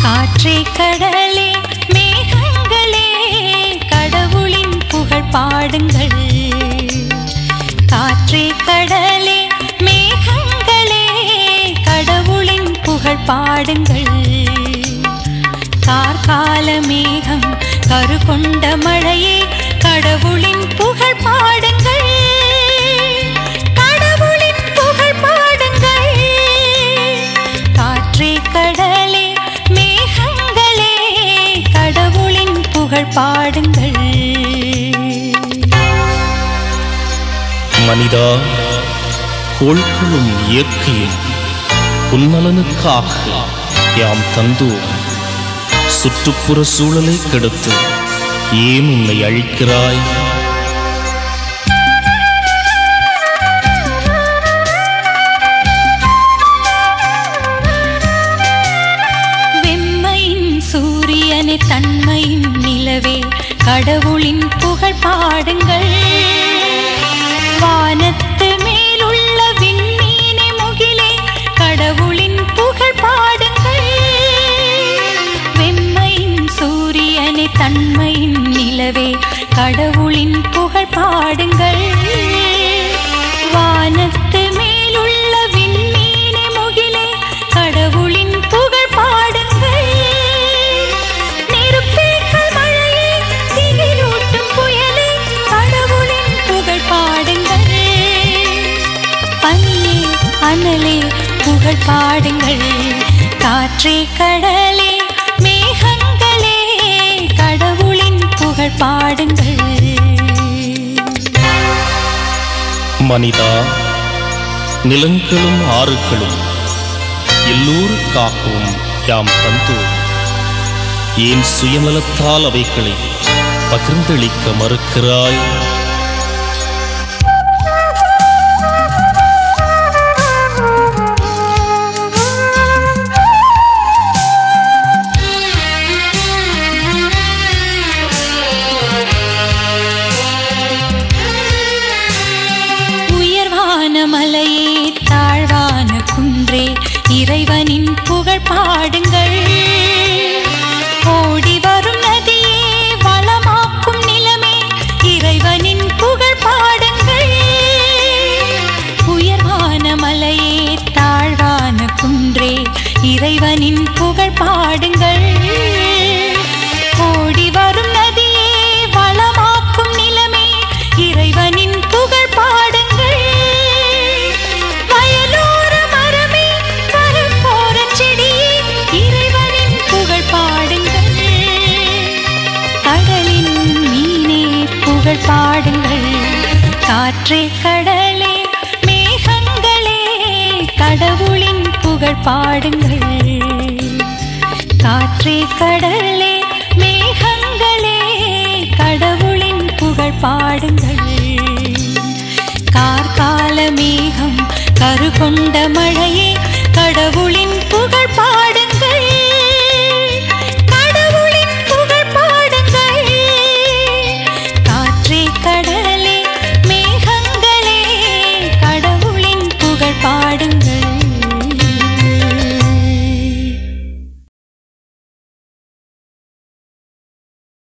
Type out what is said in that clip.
காற்றே கடலே மேகங்களே கடவுளின் புகழ் பாடுங்கள் காற்றே கடலே மேகங்களே கடவுளின் புகழ் பாடுங்கள் கார்கால மேகம் கரு கொண்ட மழையே கடவுளின் புகழ் பாடுங்கள் கடவுளின் புகழ் பாடுங்கள் காற்றே கடலே மேகங்களே கடவுளின் புகழ் பாடுங்கள் மனிதா கோள்களும் இயற்கையும் உன்னலனுக்காக யாம் தந்தோம் சுற்றுப்புற சூழலை கெடுத்து ஏன் உன்னை அழிக்கிறாய் வெம்மையின் சூரியனே தன்மையின் நிலவே கடவுளின் புகழ் பாடுங்கள் வானத்து மேலுள்ள விண்மீனே முகிலே கடவுளின் புகழ் பாடுங்கள் வெம்மையின் சூரியனே தன்மையின் நிலவே கடவுளின் புகழ் பாடுங்கள் வானத்து மேலுள்ள விண்மீனே முகிலே கடவுளின் புகழ் பாடுங்கள் நெருப்பேக்கள் மழையே திகிலூட்டும் புயலே கடவுளின் புகழ் பாடுங்கள் பனியே அனலே புகழ் பாடுங்கள் காற்றே கடலே மேகங்களே கடவுளின் புகழ் பாடுங்கள் மனிதா நிலங்களும் ஆறுகளும் எல்லோருக்காகவும் யாம் தந்தோம் ஏன் சுயநலத்தால் அவைகளை பகிர்ந்தளிக்க மறுக்கிறாய் உயர்வான மலையே தாழ்வான குன்றே இறைவனின் புகழ் பாடுங்கள் ஓடி வரும் நதியே வளமாக்கும் நிலமே இறைவனின் புகழ் பாடுங்கள் உயர்வான மலையே தாழ்வான குன்றே இறைவனின் புகழ் பாடுங்கள் ஓடி வரும் நதியே வளமாக்கும் நிலமே இறைவனின் புகழ் பாடுங்கள் வயலோர மரமே கருப்போர செடியே இறைவனின் புகழ் பாடுங்கள் கடலின் மீனே புகழ் பாடுங்கள் காற்றே கடலே மேகங்களே கடவுளின் புகழ் பாடுங்கள் காற்றே கடலே மேகங்களே கடவுளின் புகழ் பாடுங்கள் கார்கால மேகம் கரு கொண்ட மழையே கடவுளின்